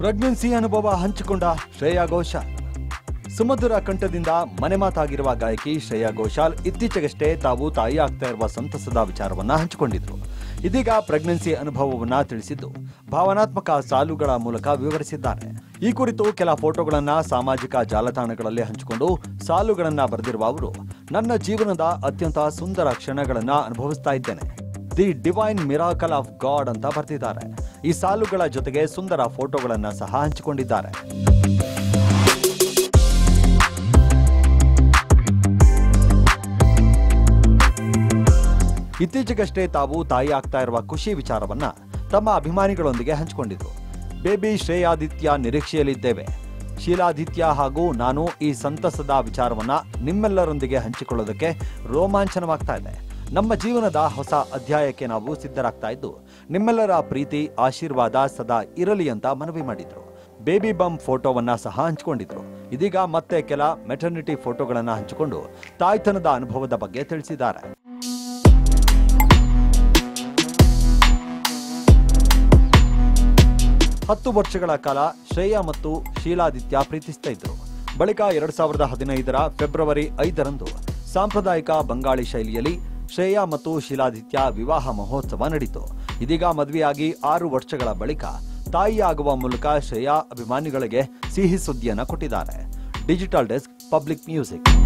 pregnancy ಅನುಭವ ಹಂಚಿಕೊಂಡ ಶ್ರೇಯಾ ಘೋಷಾಲ್ ಸುಮಧುರ ಕಂಠದಿಂದ ಮನೆ ಮಾತಾಗಿರುವ ಗಾಯಕಿ ಶ್ರೇಯಾ ಘೋಷಾಲ್ ಇತ್ತೀಚೆಗಷ್ಟೇ ತಾವು ತಾಯಿ ಆಗ್ತಾ ಇರುವ ಸಂತಸದ ವಿಚಾರವನ್ನ ಹಂಚಿಕೊಂಡಿದ್ರು ಇದೀಗ ಪ್ರೆಗ್ನೆನ್ಸಿ ಅನುಭವವನ್ನ ತಿಳಿಸಿದ್ದು ಭಾವನಾತ್ಮಕ ಸಾಲುಗಳ ಮೂಲಕ ವಿವರಿಸಿದ್ದಾರೆ ಈ ಕುರಿತು ಕೆಲ ಫೋಟೋಗಳನ್ನ ಸಾಮಾಜಿಕ ಜಾಲತಾಣಗಳಲ್ಲಿ ಹಂಚಿಕೊಂಡು ಸಾಲುಗಳನ್ನ ಬರೆದಿರುವ ಅವರು ನನ್ನ ಜೀವನದ ಅತ್ಯಂತ ಸುಂದರ ಕ್ಷಣಗಳನ್ನ ಅನುಭವಿಸ್ತಾ ಇದ್ದೇನೆ the divine miracle of God ಅಂತ ಬರೆದಿದ್ದಾರೆ ಈ ಸಾಲುಗಳ ಜೊತೆಗೆ ಸುಂದರ ಫೋಟೋಗಳನ್ನ ಸಹ ಹಂಚಿಕೊಂಡಿದ್ದಾರೆ ಇತ್ತೀಚೆಗಷ್ಟೇ ತಾವು ತಾಯಿ ಆಗ್ತಾ ಇರುವ ಖುಷಿ ವಿಚಾರವನ್ನ ತಮ್ಮ ಅಭಿಮಾನಿಗಳೊಂದಿಗೆ ಹಂಚಿಕೊಂಡಿದ್ರು ಬೇಬಿ ಶ್ರೇಯಾದಿತ್ಯ ನಿರೀಕ್ಷೆಯಲ್ಲಿದ್ದೇವೆ ಶೀಲಾದಿತ್ಯ ಹಾಗೂ ನಾನು ಈ ಸಂತಸದ ವಿಚಾರವನ್ನ ನಿಮ್ಮೆಲ್ಲರೊಂದಿಗೆ ಹಂಚಿಕೊಳ್ಳೋದಕ್ಕೆ ರೋಮಾಂಚನವಾಗ್ತಾ ಇದೆ ನಮ್ಮ ಜೀವನದ ಹೊಸ ಅಧ್ಯಾಯಕ್ಕೆ ನಾವು ಸಿದ್ಧರಾಗ್ತಾ ಇದ್ದು ನಿಮ್ಮೆಲ್ಲರ ಪ್ರೀತಿ ಆಶೀರ್ವಾದ ಸದಾ ಇರಲಿ ಅಂತ ಮನವಿ ಮಾಡಿದ್ರು ಬೇಬಿ ಬಮ್ ಫೋಟೋವನ್ನ ಸಹ ಹಂಚಿಕೊಂಡಿದ್ರು ಇದೀಗ ಮತ್ತೆ ಕೆಲ ಮೆಟರ್ನಿಟಿ ಫೋಟೋಗಳನ್ನ ಹಂಚಿಕೊಂಡು ತಾಯ್ತನದ ಅನುಭವದ ಬಗ್ಗೆ ತಿಳಿಸಿದ್ದಾರೆ ಹತ್ತು ವರ್ಷಗಳ ಕಾಲ ಶ್ರೇಯಾ ಮತ್ತು ಶೀಲಾದಿತ್ಯ ಪ್ರೀತಿಸ್ತಾ ಇದ್ರು ಬಳಿಕ ಎರಡ್ ಸಾವಿರದ ಹದಿನೈದರ ಫೆಬ್ರವರಿ ಐದರಂದು ಸಾಂಪ್ರದಾಯಿಕ ಬಂಗಾಳಿ ಶೈಲಿಯಲ್ಲಿ ಶ್ರೇಯಾ ಮತ್ತು ಶೀಲಾದಿತ್ಯ ವಿವಾಹ ಮಹೋತ್ಸವ ನಡೆಯಿತು ಇದೀಗ ಮದುವೆಯಾಗಿ ಆರು ವರ್ಷಗಳ ಬಳಿಕ ತಾಯಿಯಾಗುವ ಮೂಲಕ ಶ್ರೇಯಾ ಅಭಿಮಾನಿಗಳಿಗೆ ಸಿಹಿ ಸುದ್ದಿಯನ್ನ ಕೊಟ್ಟಿದ್ದಾರೆ ಡಿಜಿಟಲ್ ಡೆಸ್ಕ್ ಪಬ್ಲಿಕ್ ಮ್ಯೂಸಿಕ್